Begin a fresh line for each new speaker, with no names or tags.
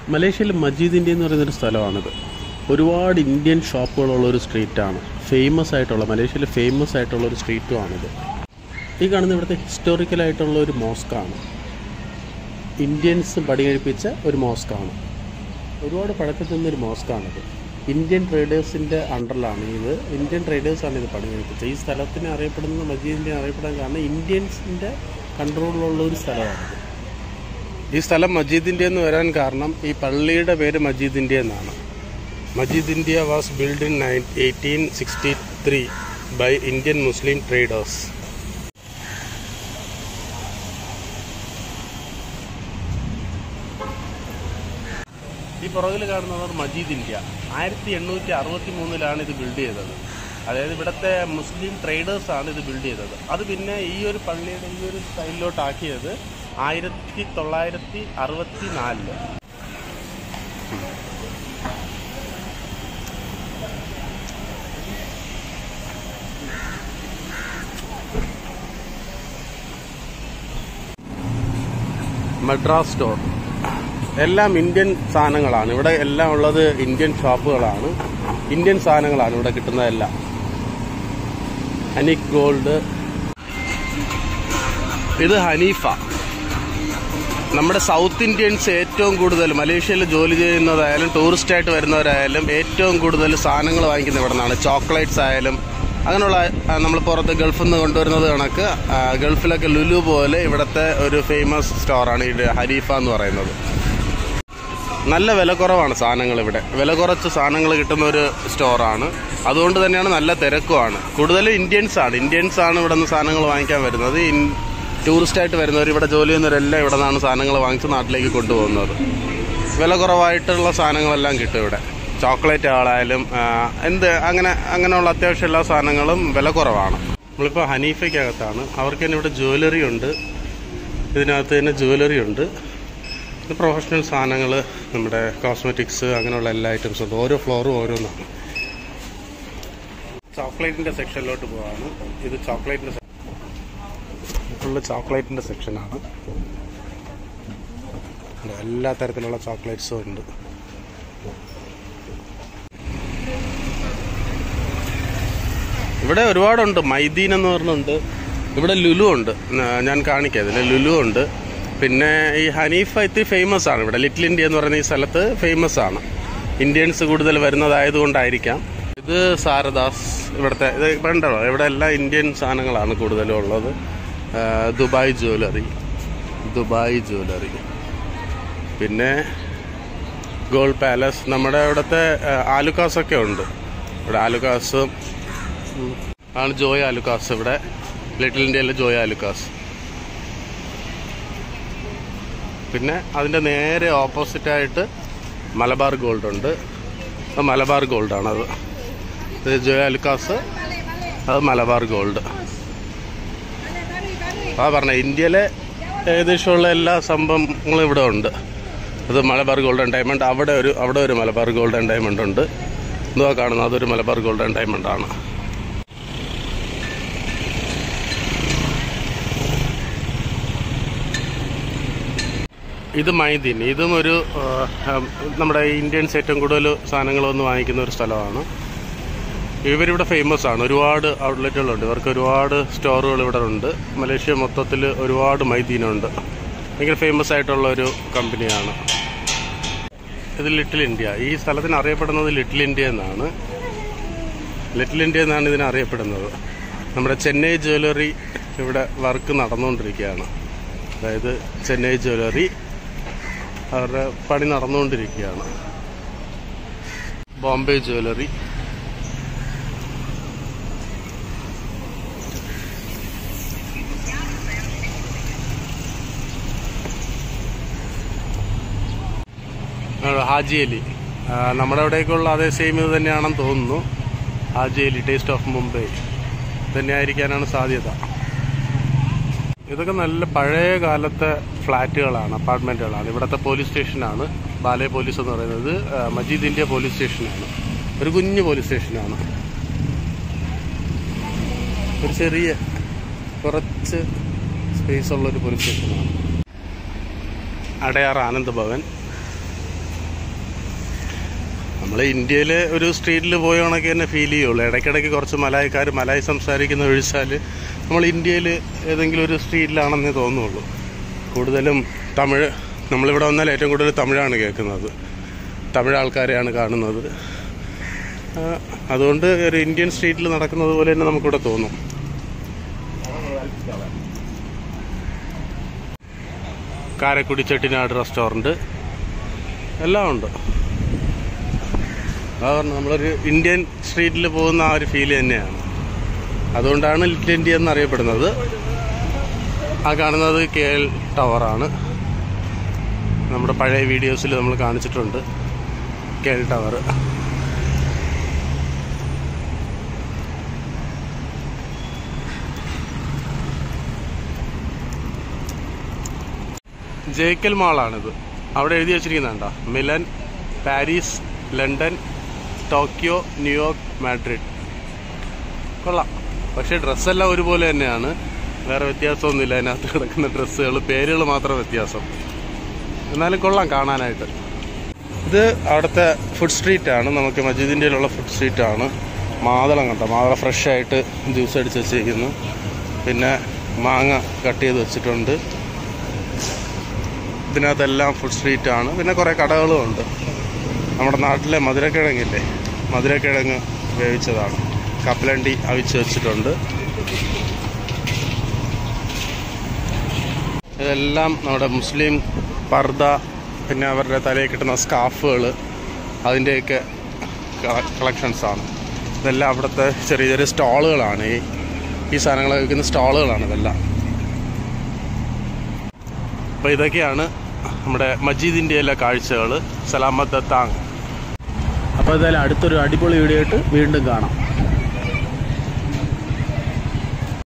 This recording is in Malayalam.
മലേഷ്യയിൽ മജീദ് ഇന്ത്യ എന്ന് പറയുന്നൊരു സ്ഥലമാണിത് ഒരുപാട് ഇന്ത്യൻ ഷോപ്പുകളുള്ള ഒരു സ്ട്രീറ്റാണ് ഫേമസ് ആയിട്ടുള്ള മലേഷ്യയിൽ ഫേമസ് ആയിട്ടുള്ള ഒരു സ്ട്രീറ്റുമാണിത് ഈ കാണുന്ന ഇവിടുത്തെ ഹിസ്റ്റോറിക്കലായിട്ടുള്ള ഒരു മോസ്കാണ് ഇന്ത്യൻസ് പടികഴിപ്പിച്ച ഒരു മോസ്കാണ് ഒരുപാട് പഴക്കത്തിൽ നിന്നൊരു മോസ്കാണിത് ഇന്ത്യൻ ട്രേഡേഴ്സിൻ്റെ അണ്ടറിലാണ് ഇത് ഇന്ത്യൻ ട്രേഡേഴ്സാണ് ഇത് പണി കഴിപ്പിച്ചത് ഈ സ്ഥലത്തിന് അറിയപ്പെടുന്നത് മജീദിനെ അറിയപ്പെടാൻ കാരണം ഇന്ത്യൻസിൻ്റെ കൺട്രോളിലുള്ള ഒരു സ്ഥലമാണിത് ഈ സ്ഥലം മജീദ് ഇന്ത്യ എന്ന് വരാൻ കാരണം ഈ പള്ളിയുടെ പേര് മജീദ് ഇന്ത്യ എന്നാണ് Majeed India was build in nine eighteen sixty three by Indian Muslim traders ഈ പുറകിൽ കാണുന്നത് മജീദ് ഇന്ത്യ ആയിരത്തി എണ്ണൂറ്റി അറുപത്തി മൂന്നിലാണ് ഇത് ബിൽഡ് ചെയ്തത് അതായത് ഇവിടുത്തെ മുസ്ലിം ട്രേഡേഴ്സ് ആണ് ഇത് ബിൽഡ് ചെയ്തത് അത് പിന്നെ ഈ ഒരു പള്ളിയുടെ ഈ ഒരു സ്റ്റൈലിലോട്ടാക്കിയത് ആയിരത്തി തൊള്ളായിരത്തി അറുപത്തി നാലില് മദ്രാസ് സ്റ്റോർ എല്ലാം ഇന്ത്യൻ സാധനങ്ങളാണ് ഇവിടെ എല്ലാം ഉള്ളത് ഇന്ത്യൻ ഷോപ്പുകളാണ് ഇന്ത്യൻ സാധനങ്ങളാണ് ഇവിടെ കിട്ടുന്നതെല്ലാം ഹനിക് ഗോൾഡ് ഇത് ഹനീഫ നമ്മുടെ സൗത്ത് ഇന്ത്യൻസ് ഏറ്റവും കൂടുതൽ മലേഷ്യയിൽ ജോലി ചെയ്യുന്നതായാലും ടൂറിസ്റ്റ് ആയിട്ട് വരുന്നവരായാലും ഏറ്റവും കൂടുതൽ സാധനങ്ങൾ വാങ്ങിക്കുന്നത് ഇവിടെ നിന്നാണ് ചോക്ലേറ്റ്സ് ആയാലും അങ്ങനെയുള്ള നമ്മൾ പുറത്ത് ഗൾഫിൽ നിന്ന് കൊണ്ടുവരുന്നത് കണക്ക് ആ, ഗൾഫിലൊക്കെ ലുലു പോലെ ഇവിടുത്തെ ഒരു ഫേമസ് സ്റ്റോറാണ് ഈ ഹരീഫ എന്ന് പറയുന്നത് നല്ല വില കുറവാണ് സാധനങ്ങൾ ഇവിടെ വില കുറച്ച് സാധനങ്ങൾ കിട്ടുന്ന ഒരു സ്റ്റോറാണ് അതുകൊണ്ട് തന്നെയാണ് നല്ല തിരക്കുമാണ് കൂടുതലും ഇന്ത്യൻസ് ആണ് ഇന്ത്യൻസ് ആണ് ഇവിടെ നിന്ന് സാധനങ്ങൾ വാങ്ങിക്കാൻ വരുന്നത് ഇൻ- ടൂറിസ്റ്റ് ആയിട്ട് വരുന്നവർ ഇവിടെ ജോലി ചെയ്യുന്നവരെല്ലാം ഇവിടെ നിന്നാണ് സാധനങ്ങൾ വാങ്ങിച്ച് നാട്ടിലേക്ക് കൊണ്ടുപോകുന്നത് വില കുറവായിട്ടുള്ള സാധനങ്ങളെല്ലാം കിട്ടും ഇവിടെ ചോക്ലേറ്റ് ആളായാലും ആ, എന്ത് അങ്ങനെ അങ്ങനെയുള്ള അത്യാവശ്യം എല്ലാ സാധനങ്ങളും വില കുറവാണ് നമ്മളിപ്പോൾ ഹനീഫയ്ക്കകത്താണ് അവർക്ക് തന്നെ ഇവിടെ ജ്വല്ലറി ഉണ്ട് ഇതിനകത്ത് തന്നെ ജ്വല്ലറി ഉണ്ട് ഇത് പ്രൊഫഷണൽ സാധനങ്ങൾ നമ്മുടെ കോസ്മെറ്റിക്സ് അങ്ങനെയുള്ള എല്ലാ ഐറ്റംസും ഉണ്ട് ഓരോ ഫ്ലോറും ഓരോന്നാണ് ചോക്ലേറ്റിൻ്റെ സെക്ഷനിലോട്ട് പോവാണ് ഇത് ചോക്ലേറ്റിൻ്റെ ഫുള്ള് ചോക്ലേറ്റിൻ്റെ സെക്ഷനാണ് എല്ലാ തരത്തിലുള്ള ചോക്ലേറ്റ്സും ഉണ്ട് ഇവിടെ ഒരുപാടുണ്ട് മൈദീൻ എന്ന് പറഞ്ഞുണ്ട് ഇവിടെ ലുലു ഉണ്ട് ന- ഞാൻ കാണിക്കാം ഇതിൽ ലുലു ഉണ്ട് പിന്നെ ഈ ഹനീഫ ഇത്തിരി ഫേമസ് ആണ് ഇവിടെ ലിറ്റിൽ ഇന്ത്യ എന്ന് പറയുന്ന ഈ സ്ഥലത്ത് ഫേമസ് ആണ് ഇന്ത്യൻസ് കൂടുതൽ വരുന്നതായതുകൊണ്ടായിരിക്കാം ഇത് സാരദാസ് ഇവിടുത്തെ ഇത് കണ്ടോ ഇവിടെ എല്ലാം ഇന്ത്യൻ സാധനങ്ങളാണ് കൂടുതലും ഉള്ളത് ആ, ദുബായ് ജ്വല്ലറി ദുബായ് ജ്വല്ലറി പിന്നെ ഗോൾഡ് പാലസ് നമ്മുടെ ഇവിടുത്തെ ആ, ആലുക്കാസൊക്കെ ഉണ്ട് ഇവിടെ ആലുക്കാസ് ഉം, ആണ് ജോയ് ആലുക്കാസ് ഇവിടെ ലിറ്റിൽ ഇന്ത്യയിലെ ജോയ് ആലുക്കാസ് പിന്നെ അതിൻ്റെ നേരെ ഓപ്പോസിറ്റായിട്ട് മലബാർ ഗോൾഡ് ഉണ്ട് അത് മലബാർ ഗോൾഡാണ് അത് ഇത് ജോയ് ആലുക്കാസ് അത് മലബാർ ഗോൾഡ് ആ പറഞ്ഞ ഇന്ത്യയിലെ ഏകദേശമുള്ള എല്ലാ സംഭവങ്ങളും ഇവിടെ ഉണ്ട് അത് മലബാർ ഗോൾഡൻ ഡയമണ്ട് അവിടെ ഒരു അവിടെ ഒരു മലബാർ ഗോൾഡൻ ഡയമണ്ട് ഉണ്ട് എന്തുവാ കാണുന്നത് അതൊരു മലബാർ ഗോൾഡൻ ഡയമണ്ട് ആണ് ഇത് മൈദീൻ ഇതും ഒരു ആ, ഉം, നമ്മുടെ ഇന്ത്യൻസ് ഏറ്റവും കൂടുതൽ സാധനങ്ങൾ വന്ന് വാങ്ങിക്കുന്ന ഒരു സ്ഥലമാണ് ഇവരിവിടെ ഫേമസ് ആണ് ഒരുപാട് ഔട്ട്ലെറ്റുകളുണ്ട് ഇവർക്ക് ഒരുപാട് സ്റ്റോറുകൾ ഇവിടെ ഉണ്ട് മലേഷ്യ മൊത്തത്തിൽ ഒരുപാട് മൈദീനുണ്ട് ഭയങ്കര ഫേമസ് ആയിട്ടുള്ള ഒരു കമ്പനിയാണ് ഇത് ലിറ്റിൽ ഇന്ത്യ ഈ സ്ഥലത്തിന് അറിയപ്പെടുന്നത് ലിറ്റിൽ ഇന്ത്യ എന്നാണ് ലിറ്റിൽ ഇന്ത്യ എന്നാണ് ഇതിനെ അറിയപ്പെടുന്നത് നമ്മുടെ ചെന്നൈ ജ്വല്ലറി ഇവിടെ വർക്ക് നടന്നുകൊണ്ടിരിക്കുകയാണ് അതായത് ചെന്നൈ ജ്വല്ലറി അവരുടെ പണി നടന്നുകൊണ്ടിരിക്കുകയാണ് ബോംബെ ജ്വല്ലറി ആ, ഹാജി അലി ആ, നമ്മുടെ അവിടേക്കുള്ള അതേ സെയിം ഇത് തന്നെയാണെന്ന് തോന്നുന്നു ഹാജി അലി ടേസ്റ്റ് ഓഫ് മുംബൈ തന്നെയായിരിക്കാനാണ് സാധ്യത ഇതൊക്കെ നല്ല പഴയ കാലത്തെ ഫ്ലാറ്റുകളാണ് അപ്പാർട്ട്മെന്റുകളാണ് ഇവിടുത്തെ പോലീസ് സ്റ്റേഷനാണ് ബാലെ പോലീസ് എന്ന് പറയുന്നത് ആ, മജീദ് ഇന്ത്യ പോലീസ് സ്റ്റേഷനാണ് ഒരു കുഞ്ഞു പോലീസ് സ്റ്റേഷനാണ് ഒരു ചെറിയ കുറച്ച് സ്പേസ് ഉള്ള ഒരു പോലീസ് സ്റ്റേഷനാണ് അടയാർ ആനന്ദ് ഭവൻ നമ്മൾ ഇന്ത്യയിലെ ഒരു സ്ട്രീറ്റിൽ പോയ കണക്ക് തന്നെ ഫീൽ ചെയ്യുള്ളൂ ഇടയ്ക്കിടയ്ക്ക് കുറച്ച് മലായിക്കാർ മലായി സംസാരിക്കുന്ന ഒഴിച്ചാൽ നമ്മൾ ഇന്ത്യയിൽ ഏതെങ്കിലും ഒരു സ്ട്രീറ്റിലാണെന്നേ തോന്നുള്ളൂ കൂടുതലും തമിഴ് നമ്മളിവിടെ വന്നാൽ ഏറ്റവും കൂടുതൽ തമിഴാണ് കേൾക്കുന്നത് തമിഴ് ആൾക്കാരെയാണ് കാണുന്നത് ആ, അതുകൊണ്ട് ഒരു ഇന്ത്യൻ സ്ട്രീറ്റിൽ നടക്കുന്നത് പോലെ തന്നെ നമുക്കിവിടെ തോന്നും കാരക്കുടി ചെട്ടിനാട് റെസ്റ്റോറൻറ്റ് എല്ലാം ഉണ്ട് അതാണ് നമ്മളൊരു ഇന്ത്യൻ സ്ട്രീറ്റിൽ പോകുന്ന ആ ഒരു ഫീൽ തന്നെയാണ് അതുകൊണ്ടാണ് ലിറ്റിൽ ഇന്ത്യ എന്നറിയപ്പെടുന്നത് ആ കാണുന്നത് കെ എൽ ടവറാണ് നമ്മുടെ പഴയ വീഡിയോസിൽ നമ്മൾ കാണിച്ചിട്ടുണ്ട് കെ എൽ ടവർ ജേക്കൽ മാളാണിത് അവിടെ എഴുതി വെച്ചിരിക്കുന്നുണ്ടോ Milan Paris London Tokyo New York Madrid കൊള്ളാം പക്ഷേ ഡ്രസ്സെല്ലാം ഒരുപോലെ തന്നെയാണ് വേറെ വ്യത്യാസമൊന്നുമില്ല അതിനകത്ത് കിടക്കുന്ന ഡ്രസ്സുകൾ പേരുകൾ മാത്രം വ്യത്യാസം എന്നാലും കൊള്ളാം കാണാനായിട്ട് ഇത് അവിടുത്തെ ഫുഡ് സ്ട്രീറ്റ് ആണ് നമുക്ക് മസ്ജിദിൻ്റെയിലുള്ള ഫുഡ് സ്ട്രീറ്റ് ആണ് മാതളം കണ്ടോ മാതളം ഫ്രഷ് ആയിട്ട് ജ്യൂസ് അടിച്ച് വെച്ചിരിക്കുന്നു പിന്നെ മാങ്ങ കട്ട് ചെയ്ത് വെച്ചിട്ടുണ്ട് ഇതിനകത്തെല്ലാം ഫുഡ് സ്ട്രീറ്റ് ആണ് പിന്നെ കുറേ കടകളും ഉണ്ട് നമ്മുടെ നാട്ടിലെ മധുരക്കിഴങ്ങില്ലേ മധുരക്കിഴങ്ങ് വേവിച്ചതാണ് കപ്പലണ്ടി അവിച്ച് വെച്ചിട്ടുണ്ട് ഇതെല്ലാം നമ്മുടെ മുസ്ലിം പർദ പിന്നെ അവരുടെ തലയിൽ കിട്ടുന്ന സ്കാർഫുകൾ അതിൻ്റെയൊക്കെ കളക്ഷൻസാണ് ഇതെല്ലാം അവിടുത്തെ ചെറിയ ചെറിയ സ്റ്റാളുകളാണ് ഈ ഈ സാധനങ്ങളൊക്കെ വിൽക്കുന്ന സ്റ്റാളുകളാണ് ഇതെല്ലാം അപ്പോൾ ഇതൊക്കെയാണ് നമ്മുടെ മജീദിൻ്റെ എല്ലാ കാഴ്ചകൾ സലാമത്ത് താങ് അപ്പോൾ എന്തായാലും അടുത്തൊരു അടിപൊളി വീഡിയോ ആയിട്ട് വീണ്ടും കാണാം